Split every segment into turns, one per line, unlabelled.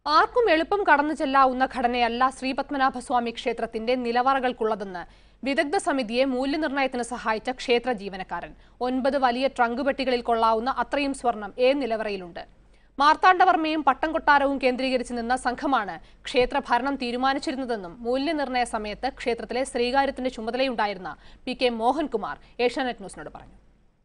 ആർക്കും എളുപ്പം കടന്നു ചെല്ലാവുന്ന ഘടനയല്ല ശ്രീപത്മനാഭസ്വാമി ക്ഷേത്രത്തിന്റെ നിലവറകൾക്കുള്ളതെന്ന് വിദഗ്ധ സമിതിയെ മൂല്യനിർണ്ണയത്തിന് സഹായിച്ച ക്ഷേത്ര ജീവനക്കാരൻ ഒൻപത് വലിയ ട്രങ്ക് പെട്ടികളിൽ കൊള്ളാവുന്ന അത്രയും സ്വർണം ഏ നിലവറയിലുണ്ട് മാർത്താണ്ഡവർമ്മയും പട്ടം കൊട്ടാരവും കേന്ദ്രീകരിച്ച് നിന്ന സംഘമാണ് ക്ഷേത്ര ഭരണം തീരുമാനിച്ചിരുന്നതെന്നും മൂല്യനിർണ്ണയ സമയത്ത് ക്ഷേത്രത്തിലെ ശ്രീകാര്യത്തിന്റെ ചുമതലയുണ്ടായിരുന്ന പി കെ മോഹൻകുമാർ ഏഷ്യാനെറ്റ് ന്യൂസിനോട് പറഞ്ഞു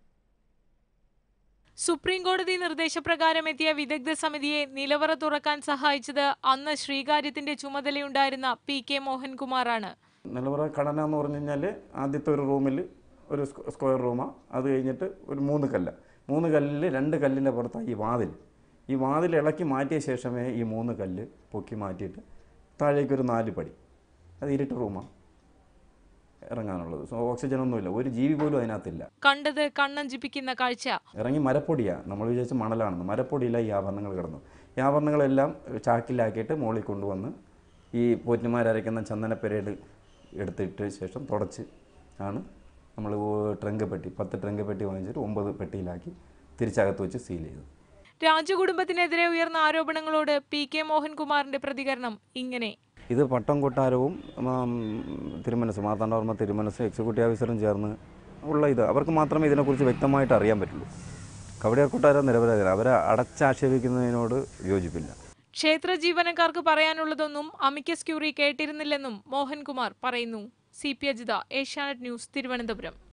സുപ്രീം കോടതി നിർദ്ദേശപ്രകാരം എത്തിയ വിദഗ്ധ സമിതിയെ നിലവറ തുറക്കാൻ സഹായിച്ചത് അന്ന് ശ്രീകാര്യത്തിന്റെ ചുമതലയുണ്ടായിരുന്ന പി കെ മോഹൻകുമാറാണ്
നിലവറ ഘടന എന്ന് പറഞ്ഞു കഴിഞ്ഞാൽ ആദ്യത്തെ ഒരു റൂമിൽ ഒരു സ്ക്വ- സ്ക്വയർ റൂമാണ് അത് കഴിഞ്ഞിട്ട് ഒരു മൂന്ന് കല്ല് മൂന്ന് കല്ലിൽ രണ്ട് കല്ലിൻ്റെ പുറത്താണ് ഈ വാതിൽ ഈ വാതിൽ ഇളക്കി മാറ്റിയ ശേഷമേ ഈ മൂന്ന് കല്ല് പൊക്കി മാറ്റിയിട്ട് താഴേക്കൊരു നാല് പടി അത് ഇരുട്ട് റൂമാണ് ഇറങ്ങാനുള്ളത് സോ ഓക്സിജൻ ഒന്നുമില്ല ഒരു ജീവി പോലും അതിനകത്തില്ല
കണ്ടത് കണ്ണഞ്ചിപ്പിക്കുന്ന കാഴ്ച
ഇറങ്ങി മരപ്പൊടിയാണ് നമ്മൾ വിചാരിച്ച മണലാണെന്ന് മരപ്പൊടിയില്ല ഈ ആഭരണങ്ങൾ കിടന്നു ഈ ആഭരണങ്ങളെല്ലാം ചാക്കിലാക്കിയിട്ട് മുകളിൽ കൊണ്ടുവന്ന് ഈ പോറ്റുമാരരയ്ക്കുന്ന ചന്ദനപ്പെരേട് എടുത്തിട്ട് ശേഷം തുടച്ച് ആണ് നമ്മൾ ട്രങ്ക് പെട്ടി പത്ത് ട്രങ്ക് പെട്ടി വാങ്ങിച്ചിട്ട് ഒമ്പത് പെട്ടിയിലാക്കി തിരിച്ചകത്ത് വെച്ച് സീൽ ചെയ്തു
രാജകുടുംബത്തിനെതിരെ ഉയർന്ന ആരോപണങ്ങളോട് പി കെ മോഹൻകുമാറിന്റെ പ്രതികരണം ഇങ്ങനെ
ഇത് പട്ടം കൊട്ടാരവും ഉം, തിരുമനസ് മാർത്താണ്ഡവർമ്മ തിരുമനസ് എക്സിക്യൂട്ടീവ് ഓഫീസറും ചേർന്ന് ഉള്ള ഇത് അവർക്ക് മാത്രമേ ഇതിനെക്കുറിച്ച് വ്യക്തമായിട്ട് അറിയാൻ പറ്റുള്ളൂ കവടിയാർ കൊട്ടാരം നിരപരാധികൾ അവരെ അടച്ചാക്ഷേപിക്കുന്നതിനോട് യോജിപ്പില്ല
ക്ഷേത്ര ജീവനക്കാർക്ക് പറയാനുള്ളതൊന്നും അമിക്കസ് ക്യൂറി കേട്ടിരുന്നില്ലെന്നും മോഹൻകുമാർ പറയുന്നു C P Ajitha Asianet news Thiruvananthapuram